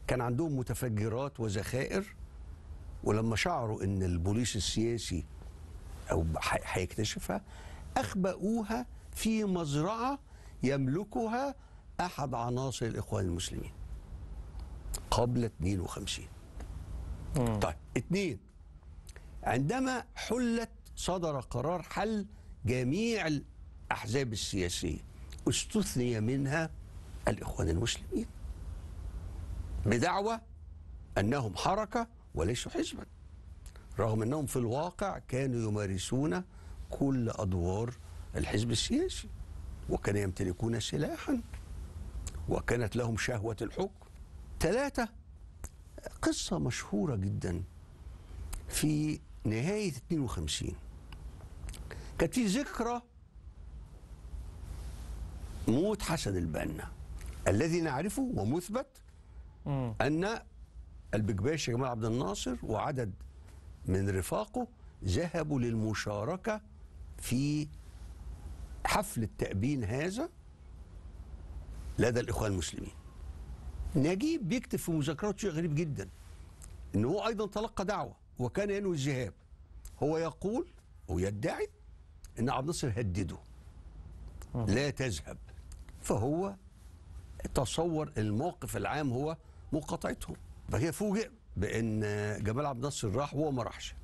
كان عندهم متفجرات وذخائر ولما شعروا ان البوليس السياسي او ح- هيكتشفها اخبأوها في مزرعه يملكها احد عناصر الاخوان المسلمين قبل 52 طيب اثنين عندما حلت صدر قرار حل جميع الاحزاب السياسيه استثني منها الاخوان المسلمين بدعوى انهم حركه وليسوا حزبا رغم انهم في الواقع كانوا يمارسون كل ادوار الحزب السياسي وكانوا يمتلكون سلاحا وكانت لهم شهوه الحكم ثلاثه قصه مشهوره جدا في نهايه 52 كانت في ذكرى موت حسن البنا الذي نعرفه ومثبت مم. ان البيج باشا جمال عبد الناصر وعدد من رفاقه ذهبوا للمشاركه في حفل التأبين هذا لدى الإخوان المسلمين نجيب بيكتب في مذكراته شيء غريب جدا ان هو ايضا تلقى دعوه وكان ينوي الذهاب هو يقول ويدعي ان عبد الناصر هدده لا تذهب فهو تصور الموقف العام هو مقاطعتهم فهي فوجئ بان جمال عبد الناصر راح وهو ما راحش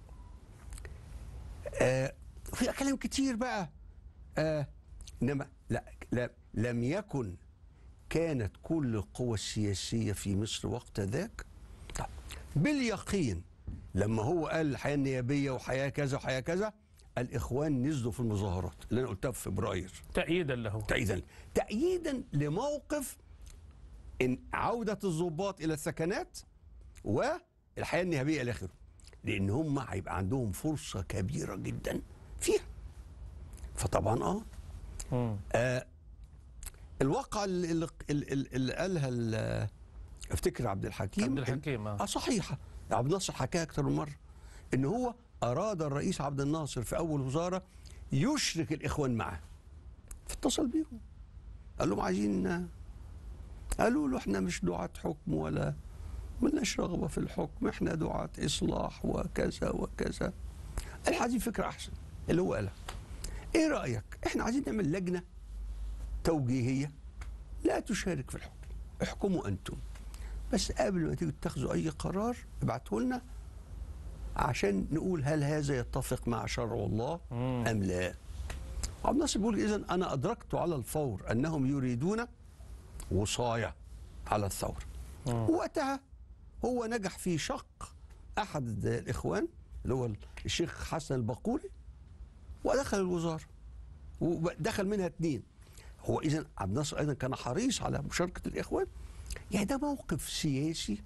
آه في كلام كتير بقى آه انما لا, لا لم يكن كانت كل القوى السياسيه في مصر وقت ذاك طب باليقين لما هو قال الحياه النيابيه وحياه كذا وحياه كذا الاخوان نزلوا في المظاهرات اللي انا قلتها في فبراير تأييدا له تأييدا تأييدا لموقف إن عودة الضباط إلى السكنات والحياة النهبية إلى آخره لأن هم هيبقى عندهم فرصة كبيرة جدا فيها فطبعا اه, مم. آه الواقعة اللي, اللي, اللي, اللي قالها ال- افتكر عبد الحكيم عبد الحكيم اه آه. صحيحة عبد الناصر حكاها أكتر من مرة إن هو أراد الرئيس عبد الناصر في أول وزارة يشرك الإخوان معه فاتصل بيهم قال لهم عايزين قالوا له احنا مش دعاة حكم ولا ملناش رغبة في الحكم احنا دعاة إصلاح وكذا وكذا قال عايزين فكرة أحسن اللي هو قالها ايه رأيك احنا عايزين نعمل لجنة توجيهية لا تشارك في الحكم احكموا أنتم بس قبل ما تيجوا تاخذوا أي قرار ابعتوا لنا عشان نقول هل هذا يتفق مع شرع الله مم. أم لا عبد الناصر بيقول إذا أنا أدركت على الفور أنهم يريدون وصاية على الثورة مم. وقتها هو نجح في شق أحد الإخوان اللي هو الشيخ حسن البقوري ودخل الوزارة ودخل منها اثنين هو إذا عبد الناصر أيضا كان حريص على مشاركة الإخوان يعني ده موقف سياسي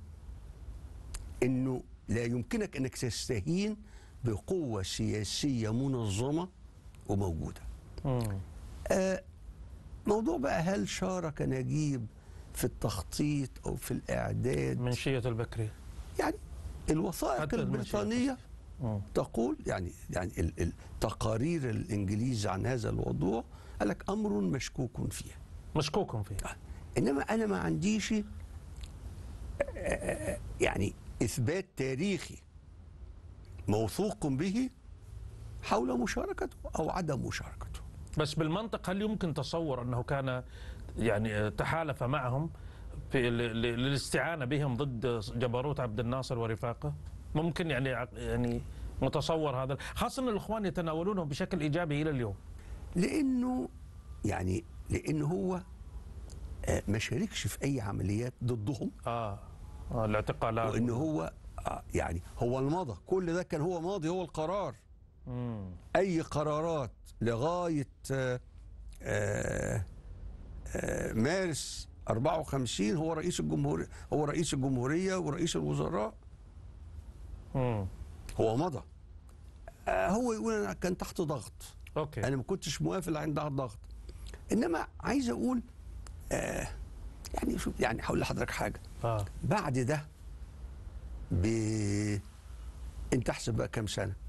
إنه لا يمكنك أنك تستهين بقوة سياسية منظمة وموجودة مم. آه، موضوع بقى هل شارك نجيب في التخطيط او في الاعداد منشية البكري يعني الوثائق حتى المنشية البريطانيه مم. تقول يعني يعني ال- التقارير الانجليز عن هذا الموضوع قال لك امر مشكوك فيه مشكوك فيه انما انا ما عنديش آه، آه، يعني اثبات تاريخي موثوق به حول مشاركته او عدم مشاركته بس بالمنطق هل يمكن تصور انه كان يعني تحالف معهم في ل- ل- للاستعانه بهم ضد جبروت عبد الناصر ورفاقه؟ ممكن يعني عق- يعني متصور هذا خاصه ان الاخوان يتناولونه بشكل ايجابي الى اليوم. لانه يعني لانه هو آه، ما شاركش في اي عمليات ضدهم اه, آه الاعتقالات وان هو آه، يعني هو المضى كل ده كان هو ماضي هو القرار مم. اي قرارات لغايه آه، آه، آه، مارس 54 هو رئيس الجمهوريه هو رئيس الجمهوريه ورئيس الوزراء مم. هو مضى آه، هو يقول انا كان تحت ضغط اوكي انا ما كنتش موافق عند الضغط انما عايز اقول آه يعني شوف يعني هقول لحضرتك حاجه اه بعد ده ب انت احسب بقى كام سنه